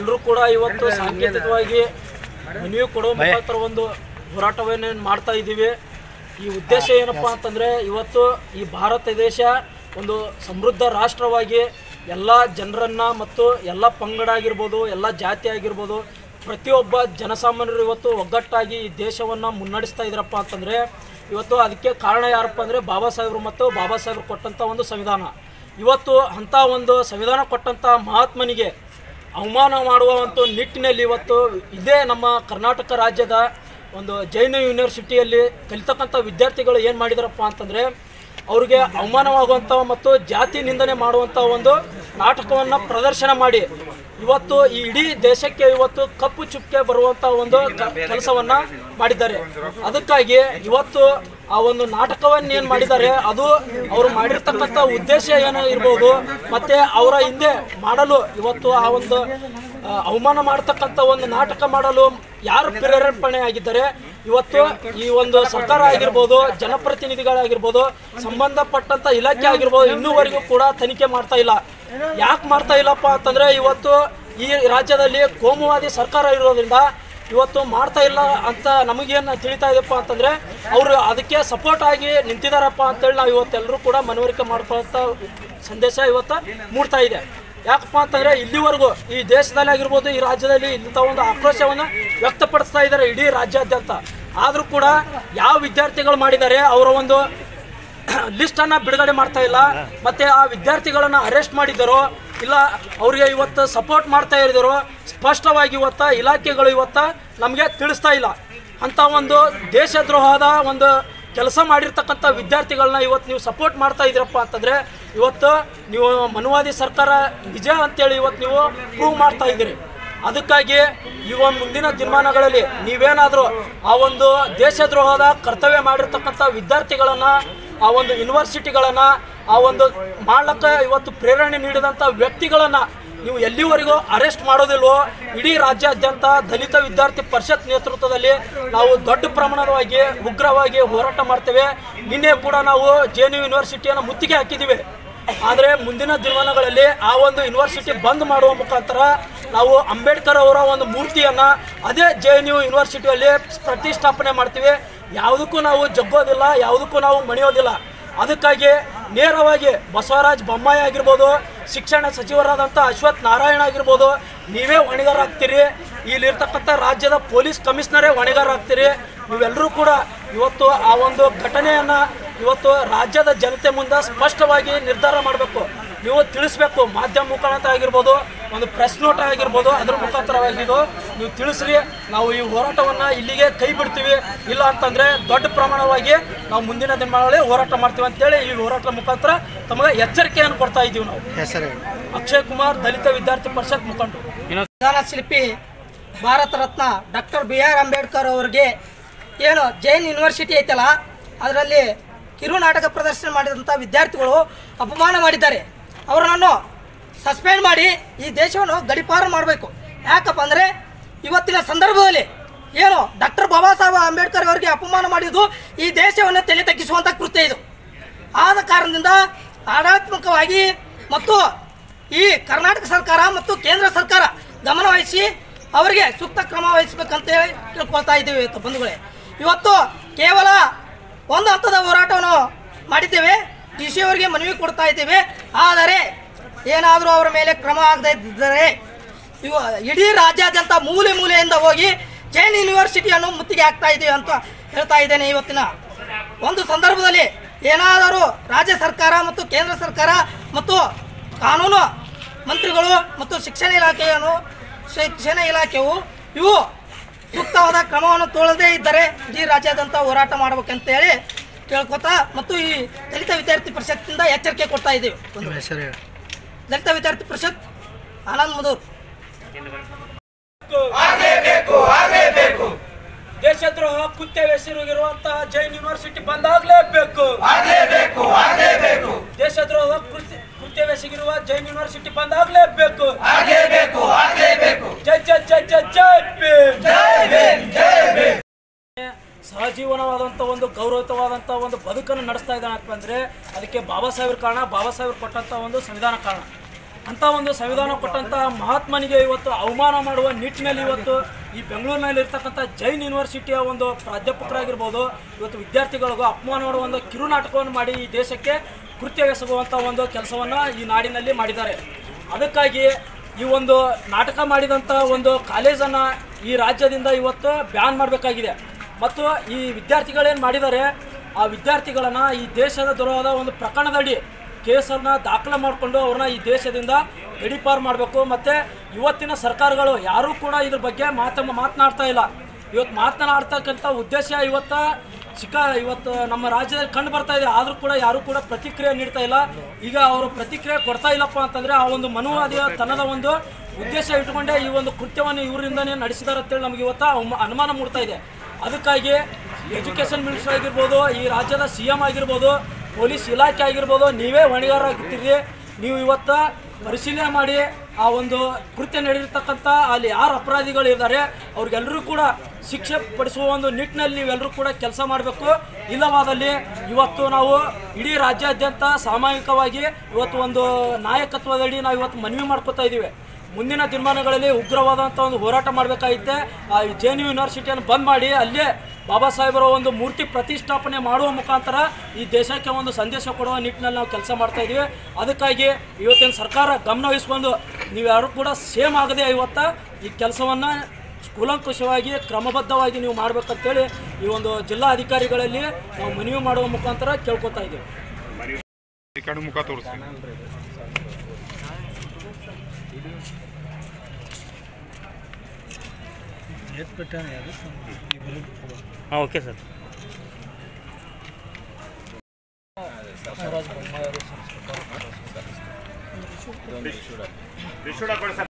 ನಾವೆಲ್ಲರೂ ಕೂಡ ಇವತ್ತು ಸಾಂಕೇತಿಕವಾಗಿ ಮನವಿ ಕೊಡುವ ಮುಖಾಂತರ ಒಂದು ಹೋರಾಟವನ್ನು ಮಾಡ್ತಾ ಇದ್ದೀವಿ ಈ ಉದ್ದೇಶ ಏನಪ್ಪ ಅಂತಂದರೆ ಇವತ್ತು ಈ ಭಾರತ ದೇಶ ಒಂದು ಸಮೃದ್ಧ ರಾಷ್ಟ್ರವಾಗಿ ಎಲ್ಲ ಜನರನ್ನು ಮತ್ತು ಎಲ್ಲ ಪಂಗಡ ಆಗಿರ್ಬೋದು ಎಲ್ಲ ಜಾತಿ ಆಗಿರ್ಬೋದು ಪ್ರತಿಯೊಬ್ಬ ಜನಸಾಮಾನ್ಯರು ಇವತ್ತು ಒಗ್ಗಟ್ಟಾಗಿ ಈ ದೇಶವನ್ನು ಮುನ್ನಡೆಸ್ತಾ ಇದ್ರಪ್ಪ ಅಂತಂದರೆ ಇವತ್ತು ಅದಕ್ಕೆ ಕಾರಣ ಯಾರಪ್ಪ ಅಂದರೆ ಬಾಬಾ ಸಾಹೇಬರು ಮತ್ತು ಬಾಬಾ ಸಾಹೇಬರು ಕೊಟ್ಟಂಥ ಒಂದು ಸಂವಿಧಾನ ಇವತ್ತು ಅಂಥ ಒಂದು ಸಂವಿಧಾನ ಕೊಟ್ಟಂಥ ಮಹಾತ್ಮನಿಗೆ ಅವಮಾನ ಮಾಡುವ ಒಂದು ನಿಟ್ಟಿನಲ್ಲಿ ಇವತ್ತು ಇದೇ ನಮ್ಮ ಕರ್ನಾಟಕ ರಾಜ್ಯದ ಒಂದು ಜೈನ ಯೂನಿವರ್ಸಿಟಿಯಲ್ಲಿ ಕಲಿತಕ್ಕಂಥ ವಿದ್ಯಾರ್ಥಿಗಳು ಏನು ಮಾಡಿದಾರಪ್ಪ ಅಂತಂದರೆ ಅವ್ರಿಗೆ ಅವಮಾನವಾಗುವಂಥ ಮತ್ತು ಜಾತಿ ನಿಂದನೆ ಮಾಡುವಂಥ ಒಂದು ನಾಟಕವನ್ನು ಪ್ರದರ್ಶನ ಮಾಡಿ ಇವತ್ತು ಈ ಇಡೀ ದೇಶಕ್ಕೆ ಇವತ್ತು ಕಪ್ಪು ಚುಕ್ಕೆ ಬರುವಂಥ ಒಂದು ಕೆಲಸವನ್ನು ಮಾಡಿದ್ದಾರೆ ಅದಕ್ಕಾಗಿ ಇವತ್ತು ಆ ಒಂದು ನಾಟಕವನ್ನು ಏನು ಮಾಡಿದ್ದಾರೆ ಅದು ಅವರು ಮಾಡಿರ್ತಕ್ಕಂಥ ಉದ್ದೇಶ ಏನು ಇರ್ಬೋದು ಮತ್ತೆ ಅವರ ಹಿಂದೆ ಮಾಡಲು ಇವತ್ತು ಆ ಒಂದು ಆ, ಅವಮಾನ ಮಾಡತಕ್ಕಂಥ ಒಂದು ನಾಟಕ ಮಾಡಲು ಯಾರು ಪ್ರೇರೇಪಣೆ ಆಗಿದ್ದಾರೆ ಇವತ್ತು ಈ ಒಂದು ಸರ್ಕಾರ ಆಗಿರ್ಬೋದು ಜನಪ್ರತಿನಿಧಿಗಳಾಗಿರ್ಬೋದು ಸಂಬಂಧಪಟ್ಟಂತ ಇಲಾಖೆ ಆಗಿರ್ಬೋದು ಇನ್ನೂವರೆಗೂ ಕೂಡ ತನಿಖೆ ಮಾಡ್ತಾ ಇಲ್ಲ ಯಾಕೆ ಮಾಡ್ತಾ ಇಲ್ಲಪ್ಪ ಅಂತಂದ್ರೆ ಇವತ್ತು ಈ ರಾಜ್ಯದಲ್ಲಿ ಕೋಮುವಾದಿ ಸರ್ಕಾರ ಇರೋದ್ರಿಂದ ಇವತ್ತು ಮಾಡ್ತಾ ಇಲ್ಲ ಅಂತ ನಮಗೇನು ತಿಳಿತಾ ಇದೆಪ್ಪ ಅಂತಂದ್ರೆ ಅವರು ಅದಕ್ಕೆ ಸಪೋರ್ಟ್ ಆಗಿ ನಿಂತಿದಾರಪ್ಪ ಅಂತೇಳಿ ನಾವು ಇವತ್ತೆಲ್ಲರೂ ಕೂಡ ಮನವರಿಕೆ ಮಾಡ್ಕೊಳ್ಳೋಂಥ ಸಂದೇಶ ಇವತ್ತು ಮೂಡ್ತಾ ಇದೆ ಯಾಕಪ್ಪ ಅಂತಂದ್ರೆ ಇಲ್ಲಿವರೆಗೂ ಈ ದೇಶದಲ್ಲಿ ಆಗಿರ್ಬೋದು ಈ ರಾಜ್ಯದಲ್ಲಿ ಇಂಥ ಒಂದು ಆಕ್ರೋಶವನ್ನು ವ್ಯಕ್ತಪಡಿಸ್ತಾ ಇದ್ದಾರೆ ಇಡೀ ರಾಜ್ಯಾದ್ಯಂತ ಆದರೂ ಕೂಡ ಯಾವ ವಿದ್ಯಾರ್ಥಿಗಳು ಮಾಡಿದ್ದಾರೆ ಅವರ ಒಂದು ಲಿಸ್ಟನ್ನು ಬಿಡುಗಡೆ ಮಾಡ್ತಾ ಇಲ್ಲ ಮತ್ತೆ ಆ ವಿದ್ಯಾರ್ಥಿಗಳನ್ನು ಅರೆಸ್ಟ್ ಮಾಡಿದ್ದಾರೋ ಇಲ್ಲ ಅವರಿಗೆ ಇವತ್ತು ಸಪೋರ್ಟ್ ಮಾಡ್ತಾ ಇದ್ದಾರೋ ಸ್ಪಷ್ಟವಾಗಿ ಇವತ್ತ ಇಲಾಖೆಗಳು ಇವತ್ತ ನಮಗೆ ತಿಳಿಸ್ತಾ ಇಲ್ಲ ಅಂಥ ಒಂದು ದೇಶದ್ರೋಹದ ಒಂದು ಕೆಲಸ ಮಾಡಿರ್ತಕ್ಕಂಥ ವಿದ್ಯಾರ್ಥಿಗಳನ್ನ ಇವತ್ತು ನೀವು ಸಪೋರ್ಟ್ ಮಾಡ್ತಾ ಇದ್ದೀರಪ್ಪ ಅಂತಂದರೆ ಇವತ್ತು ನೀವು ಮನುವಾದಿ ಸರ್ಕಾರ ನಿಜ ಅಂತೇಳಿ ಇವತ್ತು ನೀವು ಪ್ರೂವ್ ಮಾಡ್ತಾ ಇದ್ದೀರಿ ಅದಕ್ಕಾಗಿ ಇವ ಮುಂದಿನ ದಿನಮಾನಗಳಲ್ಲಿ ನೀವೇನಾದರೂ ಆ ಒಂದು ದೇಶದ್ರೋಹದ ಕರ್ತವ್ಯ ಮಾಡಿರ್ತಕ್ಕಂಥ ವಿದ್ಯಾರ್ಥಿಗಳನ್ನು ಆ ಒಂದು ಯೂನಿವರ್ಸಿಟಿಗಳನ್ನು ಆ ಒಂದು ಮಾಡ್ಲಕ್ಕೆ ಇವತ್ತು ಪ್ರೇರಣೆ ನೀಡಿದಂಥ ವ್ಯಕ್ತಿಗಳನ್ನು ನೀವು ಎಲ್ಲಿವರೆಗೂ ಅರೆಸ್ಟ್ ಮಾಡೋದಿಲ್ವೋ ಇಡೀ ರಾಜ್ಯಾದ್ಯಂತ ದಲಿತ ವಿದ್ಯಾರ್ಥಿ ಪರಿಷತ್ ನೇತೃತ್ವದಲ್ಲಿ ನಾವು ದೊಡ್ಡ ಪ್ರಮಾಣವಾಗಿ ಉಗ್ರವಾಗಿ ಹೋರಾಟ ಮಾಡ್ತೇವೆ ನಿನ್ನೆ ಕೂಡ ನಾವು ಜೆ ಎನ್ ಯು ಯೂನಿವರ್ಸಿಟಿಯನ್ನು ಮುತ್ತಿಗೆ ಹಾಕಿದ್ದೀವಿ ಆದರೆ ಮುಂದಿನ ದಿನಮಾನಗಳಲ್ಲಿ ಆ ಒಂದು ಯೂನಿವರ್ಸಿಟಿ ಬಂದ್ ಮಾಡುವ ಮುಖಾಂತರ ನಾವು ಅಂಬೇಡ್ಕರ್ ಅವರ ಒಂದು ಮೂರ್ತಿಯನ್ನು ಅದೇ ಜೆ ಎನ್ ಯು ಯೂನಿವರ್ಸಿಟಿಯಲ್ಲಿ ಪ್ರತಿಷ್ಠಾಪನೆ ಮಾಡ್ತೀವಿ ಯಾವುದಕ್ಕೂ ನಾವು ಜಗ್ಗೋದಿಲ್ಲ ಯಾವುದಕ್ಕೂ ನಾವು ಮಣಿಯೋದಿಲ್ಲ ಅದಕ್ಕಾಗಿ ನೇರವಾಗಿ ಬಸವರಾಜ ಬೊಮ್ಮಾಯಿ ಆಗಿರ್ಬೋದು ಶಿಕ್ಷಣ ಸಚಿವರಾದಂಥ ಅಶ್ವಥ್ ನಾರಾಯಣ ಆಗಿರ್ಬೋದು ನೀವೇ ಹೊಣೆಗಾರಾಗ್ತೀರಿ ಇಲ್ಲಿರ್ತಕ್ಕಂಥ ರಾಜ್ಯದ ಪೊಲೀಸ್ ಕಮಿಷನರೇ ಹೊಣೆಗಾರಾಗ್ತೀರಿ ನೀವೆಲ್ಲರೂ ಕೂಡ ಇವತ್ತು ಆ ಒಂದು ಘಟನೆಯನ್ನು ಇವತ್ತು ರಾಜ್ಯದ ಜನತೆ ಮುಂದೆ ಸ್ಪಷ್ಟವಾಗಿ ನಿರ್ಧಾರ ಮಾಡಬೇಕು ನೀವು ತಿಳಿಸ್ಬೇಕು ಮಾಧ್ಯಮ ಮುಖಾಂತರ ಆಗಿರ್ಬೋದು ಒಂದು ಪ್ರೆಸ್ ನೋಟ್ ಆಗಿರ್ಬೋದು ಅದ್ರ ಮುಖಾಂತರವಾಗಿದ್ದು ನೀವು ತಿಳಿಸ್ರಿ ನಾವು ಈ ಹೋರಾಟವನ್ನು ಇಲ್ಲಿಗೆ ಕೈ ಬಿಡ್ತೀವಿ ಇಲ್ಲ ಅಂತಂದರೆ ದೊಡ್ಡ ಪ್ರಮಾಣವಾಗಿ ನಾವು ಮುಂದಿನ ದಿನಗಳಲ್ಲಿ ಹೋರಾಟ ಮಾಡ್ತೀವಿ ಅಂತೇಳಿ ಈ ಹೋರಾಟದ ಮುಖಾಂತರ ತಮಗೆ ಎಚ್ಚರಿಕೆಯನ್ನು ಕೊಡ್ತಾ ಇದ್ದೀವಿ ನಾವು ಹೆಸರು ಅಕ್ಷಯ್ ಕುಮಾರ್ ದಲಿತ ವಿದ್ಯಾರ್ಥಿ ಪರಿಷತ್ ಮುಖಂಡರು ಸಂವಿಧಾನ ಶಿಲ್ಪಿ Bharat Ratna doctor B R Ambedkar ಅವರಿಗೆ ಏನು ಜೈನ್ ಯೂನಿವರ್ಸಿಟಿ ಐತಲ್ಲ ಅದರಲ್ಲಿ ಕಿರು ನಾಟಕ ಪ್ರದರ್ಶನ ಮಾಡಿದಂಥ ವಿದ್ಯಾರ್ಥಿಗಳು ಅಪಮಾನ ಮಾಡಿದ್ದಾರೆ ಅವರನ್ನು ಸಸ್ಪೆಂಡ್ ಮಾಡಿ ಈ ದೇಶವನ್ನು ಗಡಿಪಾರು ಮಾಡಬೇಕು ಯಾಕಪ್ಪ ಅಂದರೆ ಇವತ್ತಿನ ಸಂದರ್ಭದಲ್ಲಿ ಏನು ಡಾಕ್ಟರ್ ಬಾಬಾ ಸಾಹೇಬ್ ಅಂಬೇಡ್ಕರ್ ಅವರಿಗೆ ಅಪಮಾನ ಮಾಡಿದ್ದು ಈ ದೇಶವನ್ನು ತಲೆ ತಗ್ಗಿಸುವಂಥ ಕೃತ್ಯ ಇದು ಆದ ಕಾರಣದಿಂದ ಆಡಳಿತಾತ್ಮಕವಾಗಿ ಮತ್ತು ಈ ಕರ್ನಾಟಕ ಸರ್ಕಾರ ಮತ್ತು ಕೇಂದ್ರ ಸರ್ಕಾರ ಗಮನ ವಹಿಸಿ ಅವರಿಗೆ ಸೂಕ್ತ ಕ್ರಮ ವಹಿಸಬೇಕಂತ ಹೇಳಿ ಕೇಳ್ಕೊಳ್ತಾ ಇದ್ದೀವಿ ಇವತ್ತು ಬಂಧುಗಳೇ ಇವತ್ತು ಕೇವಲ ಒಂದು ಹಂತದ ಹೋರಾಟವನ್ನು ಮಾಡಿದ್ದೇವೆ ಡಿ ಸಿ ಅವರಿಗೆ ಮನವಿ ಕೊಡ್ತಾ ಇದ್ದೇವೆ ಆದರೆ ಏನಾದರೂ ಅವರ ಮೇಲೆ ಕ್ರಮ ಆಗದೇ ಇದ್ದರೆ ಇವ ಇಡೀ ರಾಜ್ಯಾದ್ಯಂತ ಮೂಲೆ ಮೂಲೆಯಿಂದ ಹೋಗಿ ಜೈನ್ ಯೂನಿವರ್ಸಿಟಿಯನ್ನು ಮುತ್ತಿಗೆ ಹಾಕ್ತಾ ಇದ್ದೀವಿ ಅಂತ ಹೇಳ್ತಾ ಇದ್ದೇನೆ ಇವತ್ತಿನ ಒಂದು ಸಂದರ್ಭದಲ್ಲಿ ಏನಾದರೂ ರಾಜ್ಯ ಸರ್ಕಾರ ಮತ್ತು ಕೇಂದ್ರ ಸರ್ಕಾರ ಮತ್ತು ಕಾನೂನು ಮಂತ್ರಿಗಳು ಮತ್ತು ಶಿಕ್ಷಣ ಇಲಾಖೆಯನ್ನು ಶಿಕ್ಷಣ ಇಲಾಖೆಯು ಇವು ಸೂಕ್ತವಾದ ಕ್ರಮವನ್ನು ತೊಗೊಳ್ಳದೇ ಇದ್ದರೆ ಇಡೀ ರಾಜ್ಯಾದ್ಯಂತ ಹೋರಾಟ ಮಾಡ್ಬೇಕಂತೇಳಿ ಕೇಳ್ಕೊತಾ ಮತ್ತು ಈ ದಲಿತ ವಿದ್ಯಾರ್ಥಿ ಪರಿಷತ್ತಿಂದ ಎಚ್ಚರಿಕೆ ಕೊಡ್ತಾ ಇದ್ದೀವಿ ಒಂದು ಹೆಸರು ಹೇಳಿ ದಲಿತ ವಿದ್ಯಾರ್ಥಿ ಪರಿಷತ್ ಆನಂದ್ ಮಧುರ್ ದೇಶದ್ರೋಹ ಕೃತ್ಯವೆಸರಿರುವಂತಹ ಜೈನ್ ಯೂನಿವರ್ಸಿಟಿ ಬಂದಾಗಲೇಬೇಕು ದೇಶದ್ರೋಹ ಕೃತ್ಯ ಕೃತ್ಯವೆಸಗಿರುವ ಜೈನ್ ಯೂನಿವರ್ಸಿಟಿ ಬಂದಾಗಲೇಬೇಕು ಜೈ ಜೈ ಜೈ ಜೈ ಜೈ ಭೀಮ್. ಸಹಜೀವನವಾದಂಥ ಒಂದು ಗೌರವಯುತವಾದಂಥ ಒಂದು ಬದುಕನ್ನು ನಡೆಸ್ತಾ ಇದ್ದಾನೆ ಅಂತಂದರೆ ಅದಕ್ಕೆ ಬಾಬಾ ಸಾಹೇಬ್ರ ಕಾರಣ ಬಾಬಾ ಸಾಹೇಬ್ರು ಕೊಟ್ಟಂಥ ಒಂದು ಸಂವಿಧಾನ ಕಾರಣ ಅಂತ ಒಂದು ಸಂವಿಧಾನ ಕೊಟ್ಟಂತ ಮಹಾತ್ಮನಿಗೆ ಇವತ್ತು ಅವಮಾನ ಮಾಡುವ ನಿಟ್ಟಿನಲ್ಲಿ ಇವತ್ತು ಈ ಬೆಂಗಳೂರಿನಲ್ಲಿ ಇರ್ತಕ್ಕಂಥ ಜೈನ್ ಯೂನಿವರ್ಸಿಟಿಯ ಒಂದು ಪ್ರಾಧ್ಯಾಪಕರಾಗಿರ್ಬೋದು ಇವತ್ತು ವಿದ್ಯಾರ್ಥಿಗಳಿಗೂ ಅಪಮಾನ ಮಾಡುವ ಒಂದು ಕಿರುನಾಟಕವನ್ನು ಮಾಡಿ ಈ ದೇಶಕ್ಕೆ ಕೃತ್ಯವೆಸಗುವಂಥ ಒಂದು ಕೆಲಸವನ್ನು ಈ ನಾಡಿನಲ್ಲಿ ಮಾಡಿದ್ದಾರೆ ಅದಕ್ಕಾಗಿ ಈ ಒಂದು ನಾಟಕ ಮಾಡಿದಂಥ ಒಂದು ಕಾಲೇಜನ್ನು ಈ ರಾಜ್ಯದಿಂದ ಇವತ್ತು ಬ್ಯಾನ್ ಮಾಡಬೇಕಾಗಿದೆ ಮತ್ತು ಈ ವಿದ್ಯಾರ್ಥಿಗಳೇನು ಮಾಡಿದ್ದಾರೆ ಆ ವಿದ್ಯಾರ್ಥಿಗಳನ್ನು ಈ ದೇಶದ ದುರವಾದ ಒಂದು ಪ್ರಕರಣದಡಿ ಕೇಸನ್ನು ದಾಖಲೆ ಮಾಡಿಕೊಂಡು ಅವ್ರನ್ನ ಈ ದೇಶದಿಂದ ಗಡಿಪಾರು ಮಾಡಬೇಕು ಮತ್ತು ಇವತ್ತಿನ ಸರ್ಕಾರಗಳು ಯಾರೂ ಕೂಡ ಇದ್ರ ಬಗ್ಗೆ ಮಾತ ಮಾತನಾಡ್ತಾ ಇಲ್ಲ ಇವತ್ತು ಮಾತನಾಡ್ತಕ್ಕಂಥ ಉದ್ದೇಶ ಇವತ್ತು ಚಿಕ್ಕ ಇವತ್ತು ನಮ್ಮ ರಾಜ್ಯದಲ್ಲಿ ಕಂಡು ಬರ್ತಾ ಇದೆ ಆದರೂ ಕೂಡ ಯಾರೂ ಕೂಡ ಪ್ರತಿಕ್ರಿಯೆ ನೀಡ್ತಾ ಇಲ್ಲ ಈಗ ಅವರು ಪ್ರತಿಕ್ರಿಯೆ ಕೊಡ್ತಾ ಇಲ್ಲಪ್ಪ ಅಂತಂದರೆ ಆ ಒಂದು ಮನುವಾದಿಯ ತನದ ಒಂದು ಉದ್ದೇಶ ಇಟ್ಕೊಂಡೇ ಈ ಒಂದು ಕೃತ್ಯವನ್ನು ಇವರಿಂದನೇ ನಡೆಸಿದಾರೆ ಅಂತೇಳಿ ನಮಗೆ ಇವತ್ತು ಅಮ- ಅನುಮಾನ ಮೂಡ್ತಾ ಇದೆ ಅದಕ್ಕಾಗಿ ಎಜುಕೇಷನ್ ಮಿನಿಸ್ಟರ್ ಆಗಿರ್ಬೋದು ಈ ರಾಜ್ಯದ ಸಿ ಎಂ ಆಗಿರ್ಬೋದು ಪೊಲೀಸ್ ಇಲಾಖೆ ಆಗಿರ್ಬೋದು ನೀವೇ ಹೊಣೆಗಾರರಾಗಿರ್ತೀರಿ ನೀವು ಇವತ್ತು ಪರಿಶೀಲನೆ ಮಾಡಿ ಆ ಒಂದು ಕೃತ್ಯ ನಡೆದಿರ್ತಕ್ಕಂಥ ಅಲ್ಲಿ ಯಾರು ಅಪರಾಧಿಗಳು ಇದ್ದಾರೆ ಅವ್ರಿಗೆಲ್ಲರೂ ಕೂಡ ಶಿಕ್ಷೆ ಪಡಿಸುವ ಒಂದು ನಿಟ್ಟಿನಲ್ಲಿ ನೀವೆಲ್ಲರೂ ಕೂಡ ಕೆಲಸ ಮಾಡಬೇಕು ಇಲ್ಲವಾದಲ್ಲಿ ಇವತ್ತು ನಾವು ಇಡೀ ರಾಜ್ಯಾದ್ಯಂತ ಸಾಮೂಹಿಕವಾಗಿ ಇವತ್ತು ಒಂದು ನಾಯಕತ್ವದಡಿ ನಾವು ಇವತ್ತು ಮನವಿ ಮಾಡ್ಕೋತಾ ಇದ್ದೀವಿ ಮುಂದಿನ ದಿನಮಾನಗಳಲ್ಲಿ ಉಗ್ರವಾದಂಥ ಒಂದು ಹೋರಾಟ ಮಾಡಬೇಕಾಗಿತ್ತೆ ಆ ಜೆ ಎನ್ ಯು ಯೂನಿವರ್ಸಿಟಿಯನ್ನು ಬಂದ್ ಮಾಡಿ ಅಲ್ಲೇ ಬಾಬಾ ಸಾಹೇಬರ ಒಂದು ಮೂರ್ತಿ ಪ್ರತಿಷ್ಠಾಪನೆ ಮಾಡುವ ಮುಖಾಂತರ ಈ ದೇಶಕ್ಕೆ ಒಂದು ಸಂದೇಶ ಕೊಡುವ ನಿಟ್ಟಿನಲ್ಲಿ ನಾವು ಕೆಲಸ ಮಾಡ್ತಾ ಇದ್ದೀವಿ ಅದಕ್ಕಾಗಿ ಇವತ್ತಿನ ಸರ್ಕಾರ ಗಮನ ವಹಿಸ್ಕೊಂಡು ನೀವ್ಯಾರು ಕೂಡ ಸೇಮ್ ಆಗದೆ ಇವತ್ತು ಈ ಕೆಲಸವನ್ನು ಕೂಲಂಕುಷವಾಗಿ ಕ್ರಮಬದ್ಧವಾಗಿ ನೀವು ಮಾಡ್ಬೇಕಂತೇಳಿ ಈ ಒಂದು ಜಿಲ್ಲಾ ಅಧಿಕಾರಿಗಳಲ್ಲಿ ನಾವು ಮನವಿ ಮಾಡುವ ಮುಖಾಂತರ ಕೇಳ್ಕೊತಾ ಇದ್ದೀವಿ ಈ ಕಡೆ ಮುಖ ತೋರಿಸಿ ಹಾಂ ಓಕೆ ಸರ್ ವಿಶ್ವಡ